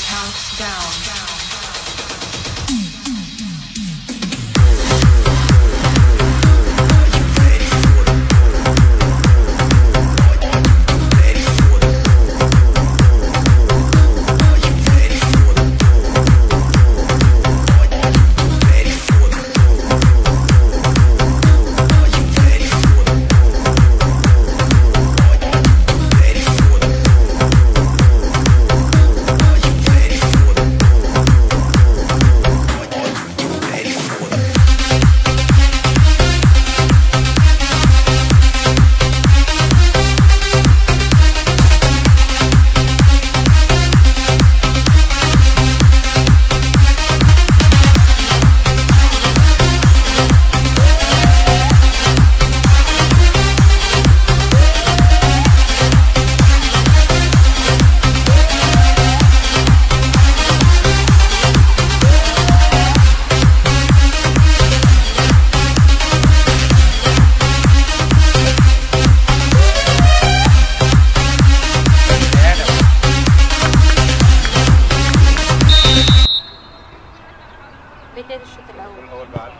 بداية الشوط الأول الاول بعد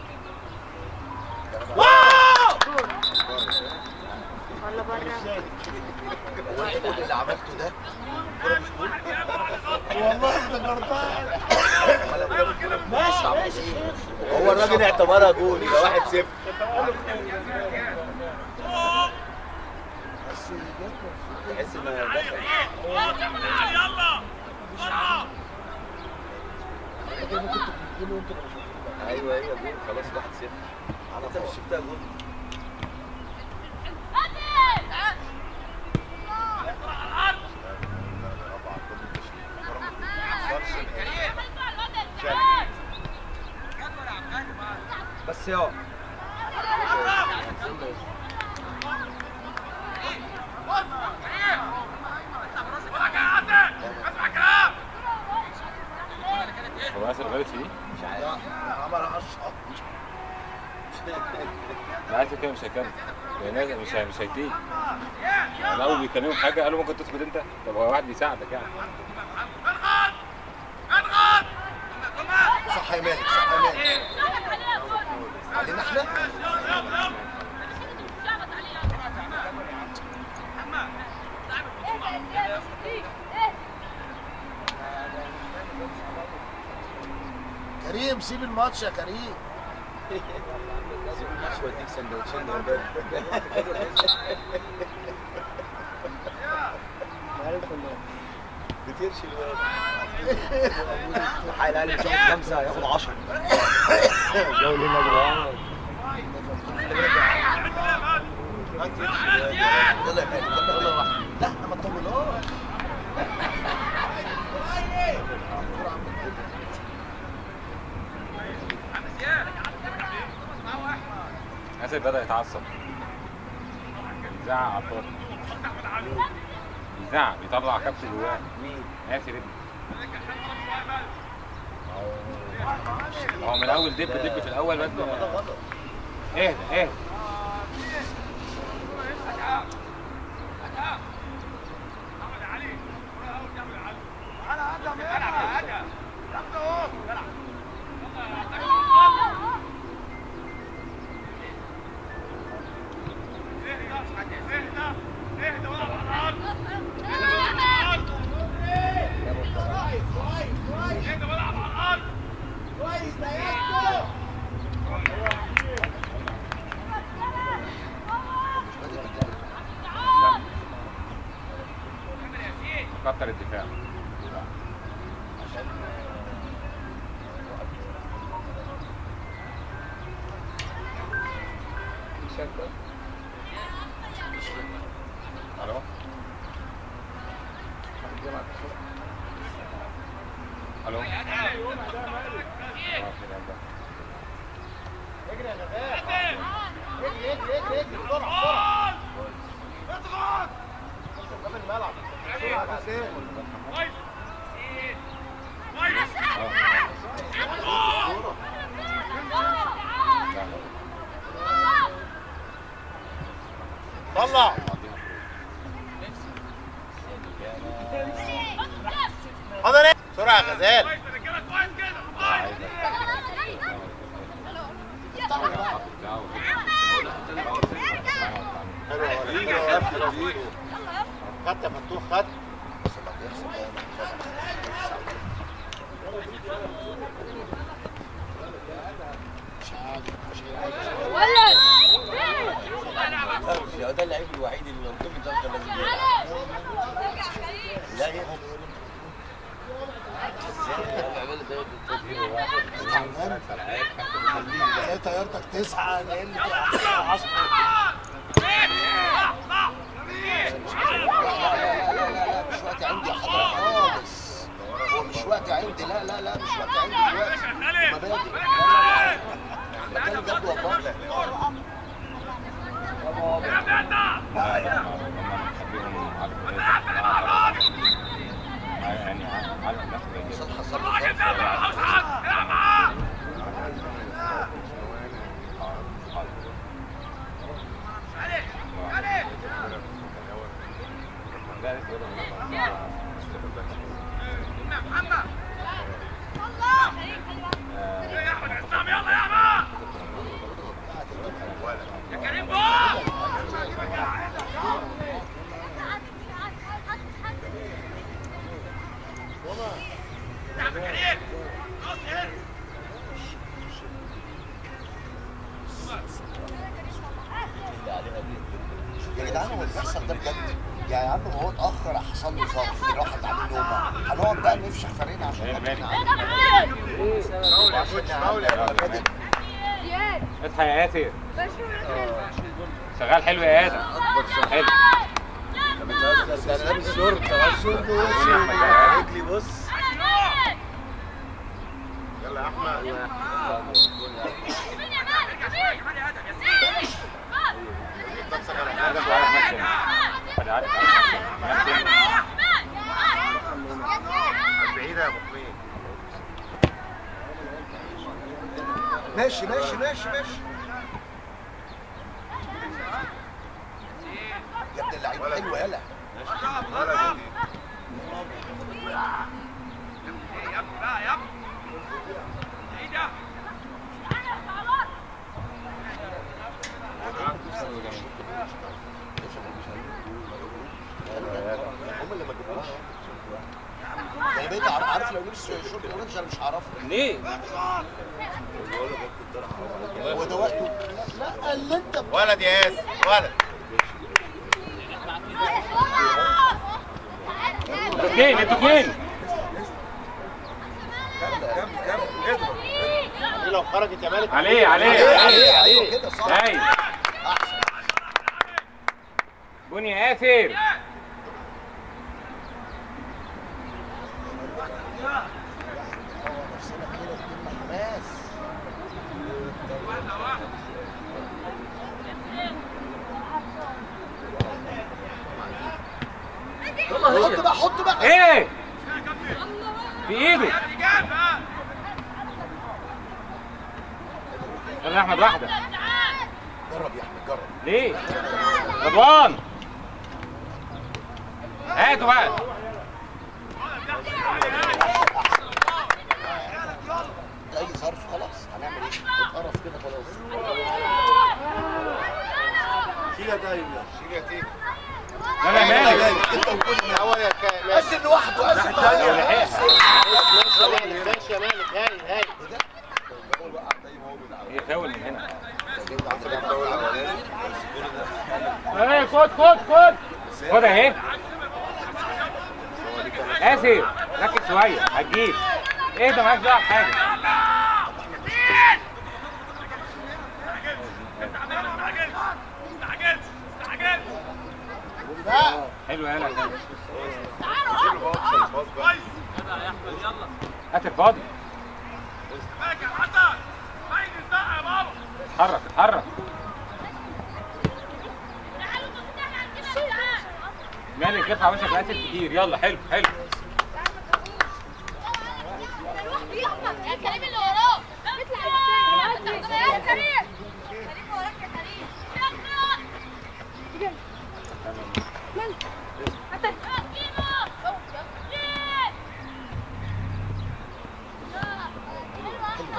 جول ولا بره كل اللي عملته ده والله افتكرتها ماشي ماشي هو الراجل اعتبرها جول يبقى واحد صفر تحس انه دخل ايوه ايوه جول خلاص واحد صفر انت مش شفتها جول بس يا هو ياسر غلط فيه؟ مش عارف عمل اشقط لا عايز كده مش هيكمل يعني لازم مش هي- مش هيتيه يعني اول بيكلموا في حاجه قالوا ممكن تسكت انت طب هو واحد بيساعدك يعني صح يا مالك صح يا مالك علينا احنا كريم سيب الماتش يا كريم سيب الماتش واديك سندوتشين ده وده. بترشي الواد حايل علي مش هياخد خمسه هياخد 10 جو لنا جدعان يلا يا مالك يلا واحد لا ما تطولهاش ياسر بدا يتعصب بيزعق على الفاضي بيزعق بيطلع كبت جواه مين؟ ياسر ابني هو من الاول دب دب في الاول بس ده غلط اهدى اهدى لا كتر الدفاع الو الو اجري اجري اجري اجري بسرعه بسرعه قبل الملعب بسرعه يا حسين طلع حاضر ايه بسرعه يا غزال حلو يا ولد حلو يا فتوح خدت يا فتوح خدت يا ده اللعيب الوحيد اللي لو كنت كان لازم يلعب لا يا تلاقي طيارتك تسعة لان 10 لا لا لا لا مش وقت عندي يا حضرتك خالص هو مش وقت عندي لا لا لا مش وقت عندي دلوقتي مبادئ لا لا لا بتكلم جد والله يعني عارف الناس اللي حصل حصل يا جدعان هو اللي بيحصل ده بجد يا عم ما هو اتاخر حصل له ظرف راحت عليه نومه هنقعد بقى نفشخ فريقنا عشان مالي خاطرنا مالي عشان فاول يا مبادئ اصحى يا ياسر شغال حلو يا ادم حلو ده انا لابس شورت لابس شورت واسود رجلي بص يلا يا احمد نفسك على ادم حاجه عارف نفسه انا عارف بعيده يا ابو حميد ماشي ماشي ماشي ماشي يا ابن اللعيب حلو يلا ولا دي هم اللي ما جابوش ده انا بقيت عارف عارف لو لبس شورت اورنج انا مش هعرفه ليه؟ هو ده وقته لا اللي انت ولد يا ياسر ولد انتوا اثنين انتوا اثنين دي لو خرجت يا مالك عليه عليه عليه عليه عليه ايوه كده صح هاي احسن بني ياسر نفسنا كده ادينا حماس حط بقى حط بقى ايه في ايده يلا يا احمد واحده جرب يا احمد جرب ليه رضوان هاتوا بقى اي ظرف خلاص هنعمل ايه اتقرف كده خلاص شيل يا دايما شيل يا تيجي لا لا مالك انت وكل من اول يا كا- مالك اسد لوحده اسد يا لحقها. ماشي يا مالك ماشي يا مالك هاي هاي ايه فاول من هنا الفاول الاولاني ايه خد خد خد خد اهي اسف ركز شويه هتجيب اهدى معاك بقى حاجه حلو يا هلا هات الفاضي اتحرك اتحرك مالك ارفع وشك لاسف كتير يلا حلو حلو يا كريم اللي وراه اطلع يا كريم كريم وراك يا كريم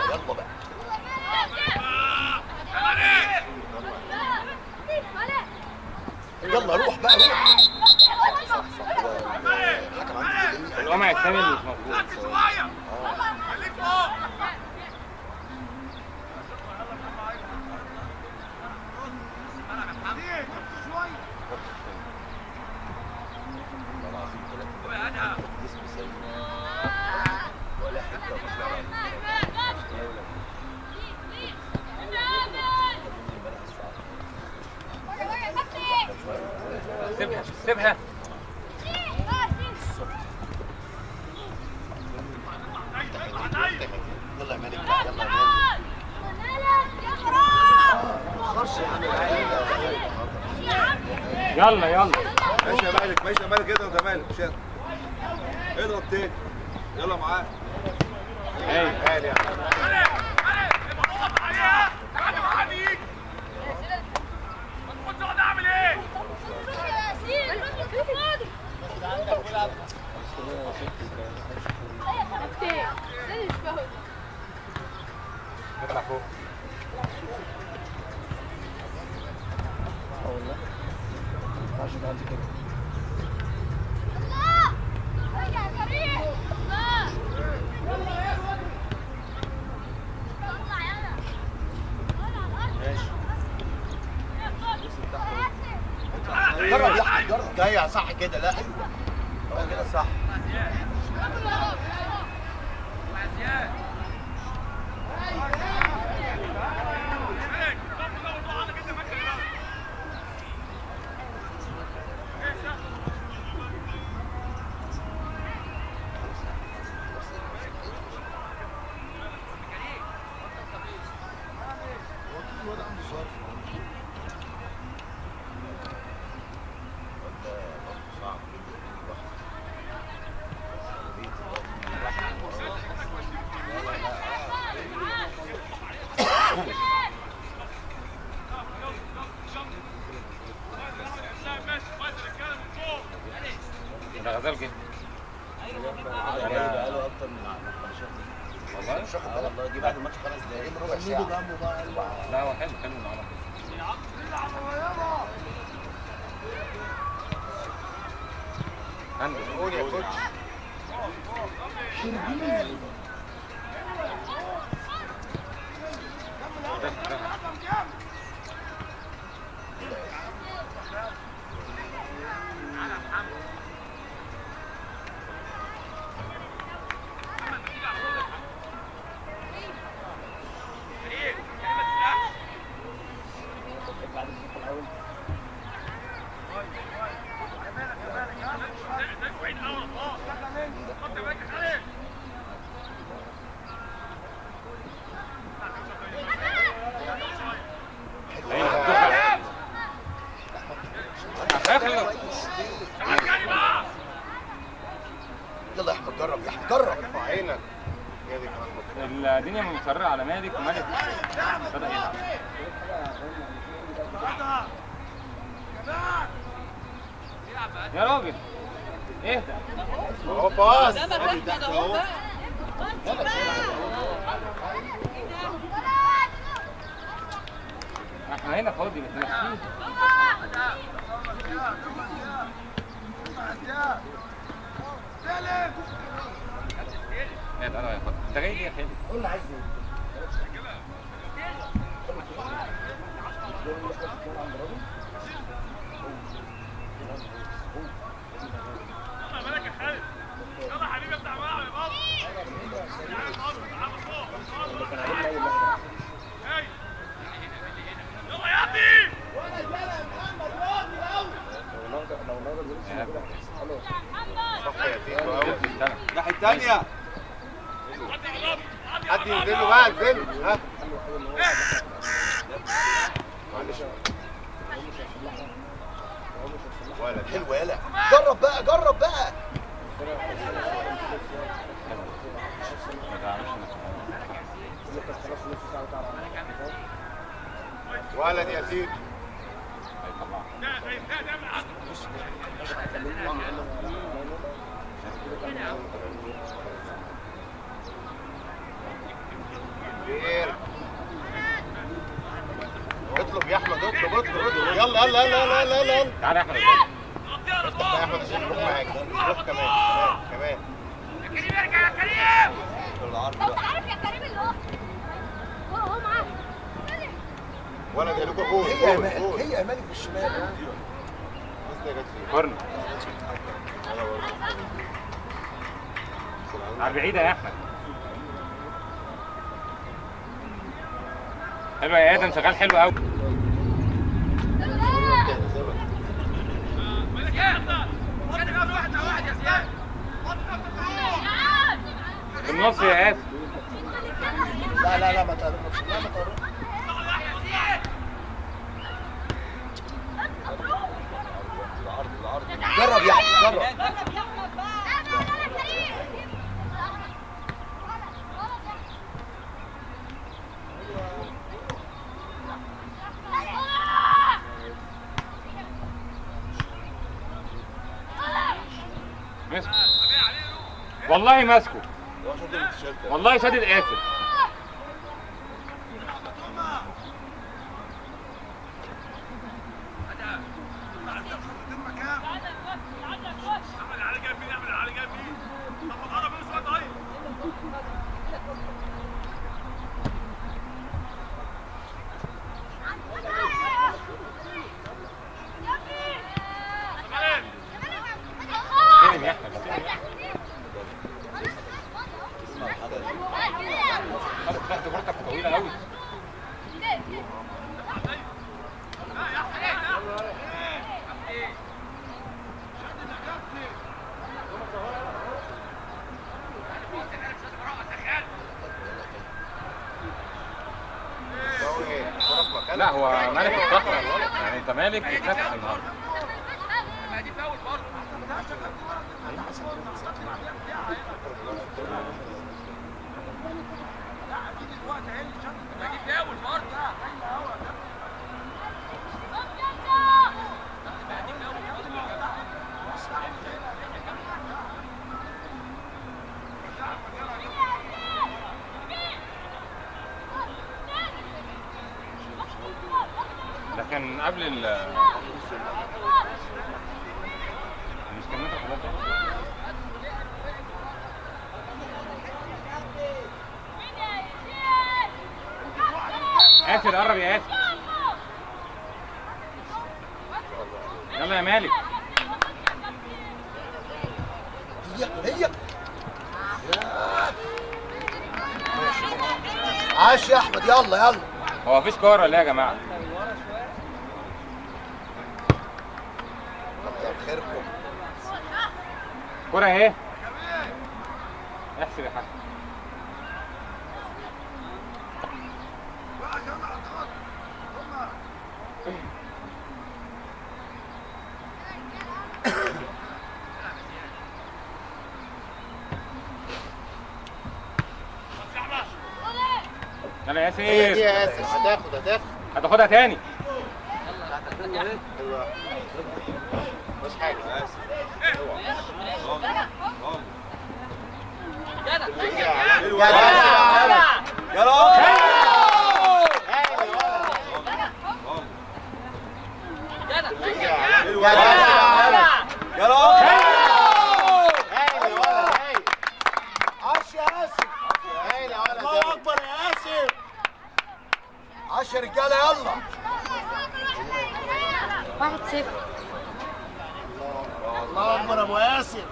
يلا بقى يلا روح بقى روح الحكم عنده كده القمع الثاني اللي مش مظبوط والله العظيم ثلاثة جسم سليم ولا حته ولا سيبها سيبها يلا يا مالك بقى، يلا يا مالك خرش يا عم يلا يلا ماشي يا مالك ماشي يا مالك اضغط يا مالك مش اضغط تاني يلا معاه ايوه تعال يا عم اطلع فوق جرب يا احمد جرب جاي صح كده لا ايوه هو كده صح ده غزال جدا بقاله اكتر من 15 والله مش واخد بالك والله دي بعد الماتش خمس دقايق ربع ساعه لا هو حلو حلو معانا عنده قول يا كوتش هيخلص يلا يا احمد جرب يا احمد جرب ارفع عينك هي دي كمان الدنيا مصرة على مالك ومالك بدأ يلعب يا راجل اهدى اهو باص ادي تحت اهو احنا هنا فاضي متنفسين اهدى انا يا فاضي انت جاي ليه يا خالد؟ قول لي عايز ايه الناحيه الثانيه حد ينزل له بقى انزل ها معلش ولد حلو يلا جرب بقى جرب بقى ولد يا سيدي يلا يلا يلا يلا يلا يلا تعالى يا احمد افتح بقى يا احمد عشان نروح معاك روح كمان كمان كمان العرض لو بقى تعرف يا كريم اللي هو هو هو معاه ولا جاي لكم جول هي جول مالك جول هي مالك بالشمال بس ده جت فيه كورنر انا برضه على البعيدة يا احمد حلو يا ادم شغال حلو قوي في النص يا ادم لا لا لا ما تقربش لا ما تقربش العرض العرض جرب يا احمد جرب مسكه والله ماسكه روح شد التيشيرت والله شادد قافل استلم يا احمد استلم يا احمد خدت خدت كورتك طويلة قوي هو ايه الكرة في مكانها لا هو مالك الصحراء يعني انت مالك اتنفخ النهارده ده كان قبل ال مش كان متر خلاص آسر قرب يا آسر يلا يا مالك هي هي عاش يا احمد يلا يلا هو مفيش كورة ولا إيه يا جماعة كتر خيركم كورة اهي احسب يا حاج يلا يا هي دي ياسر يا ياسر هتاخد هتاخد هتاخدها تاني ايوه مش حاجه عاش يا ياسر الله اكبر يا ياسر عاش يا رجاله يلا واحد صفر الله اكبر يا ابو ياسر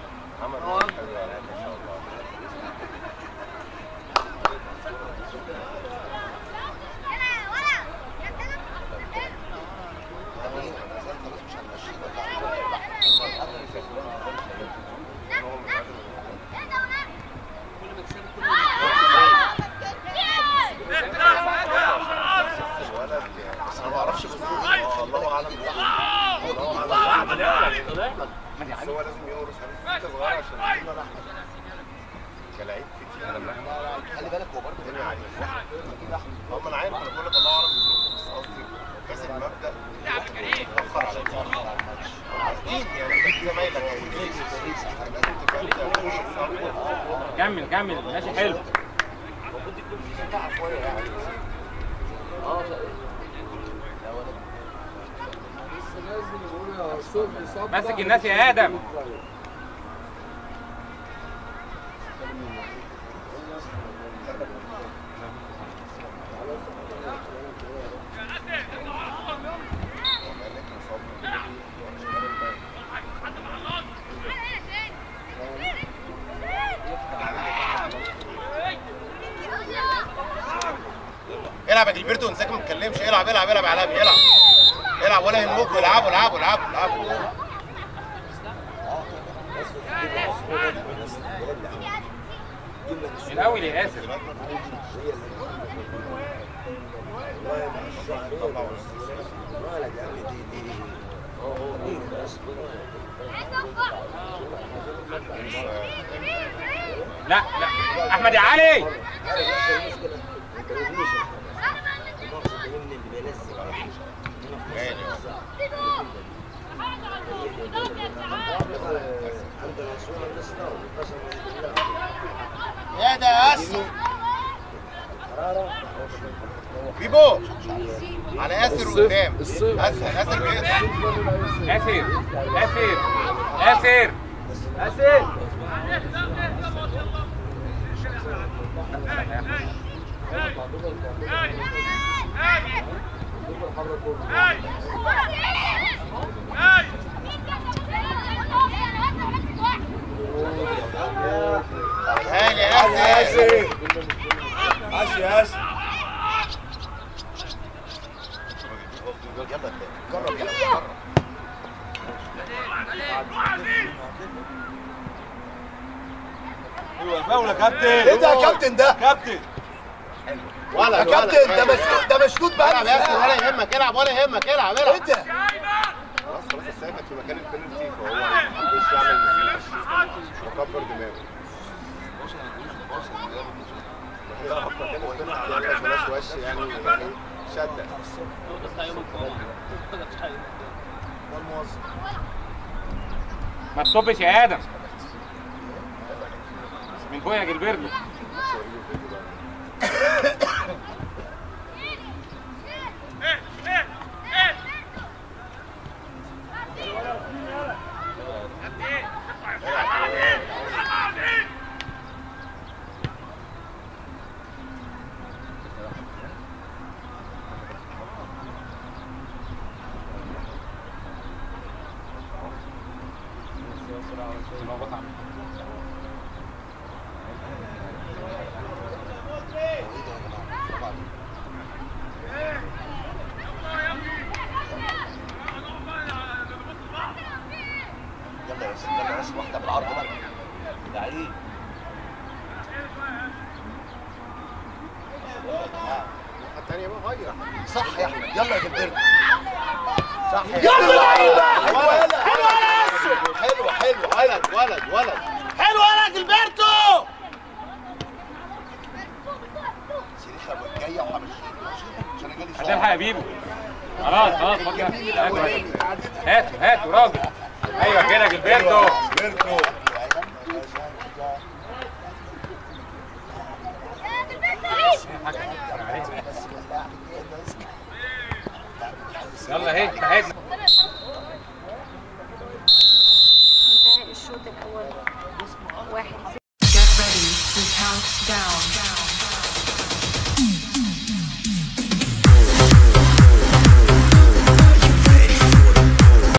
بس انا ما اعرفش بالظبط آه، الله اعلم الله اعلم بس هو لازم يورث حاجه صغيره عشان يجيب لنا احمد كلاعب في تيم خلي بالك هو برضه الدنيا عليه هم انا عارف انا بقول لك الله اعلم بظروفه بس قصدي بحيث المبدا اتاخر على التيم عارفين يعني دي زمايلك لازم تبقى انت كوش في الأول. كمل كمل ماشي حلو ماسك الناس يا ادم العب يا جilberto انساك ما تتكلمش العب العب العب يا علاء العب العب ولا يهمكم العبوا العبوا العبوا العبوا من الاول يا ياسر لا لا احمد يا علي يا ده يا ياسر بيبو على ياسر قدام ياسر ياسر بيقطع ياسر ياسر ياسر ياسر هاني يا ياسر ماشي يا اسف يلا جرب يلا جرب ايوه فاول يا كابتن ايه ده يا كابتن ده كابتن ولا يا كابتن ده مشدود ده مشدود بقى العب يا ياسر ولا يهمك العب ولا يهمك العب العب ايه ده خلاص خلاص السايبك في مكان البنالتي فهو ما حبش يعمل وكبر دماغه احنا في مكان البنالتي يعني بلاش وش يعني يعني شده ما تصبش يا ادم من فوق يا جilberto يلا يا اسف يلا يا اسف واحده بالعرض بقى ده عيب الثانيه بقى غير صح يا احمد يلا يا جبرت صح يلا لعيبه ولد حلوه يا اسف حلو حلو ولد ولد ولد حلوه يا جilberto سيريخه جايه وهمشي عشان اجي لي هتلحق يا بيبو خلاص خلاص فكر هاتوا هاتوا هاتوا راجل ايوه كده يا جilberto جilberto يلا اهي ساعدنا انتهى الشوط الاول واحد Get ready to count down.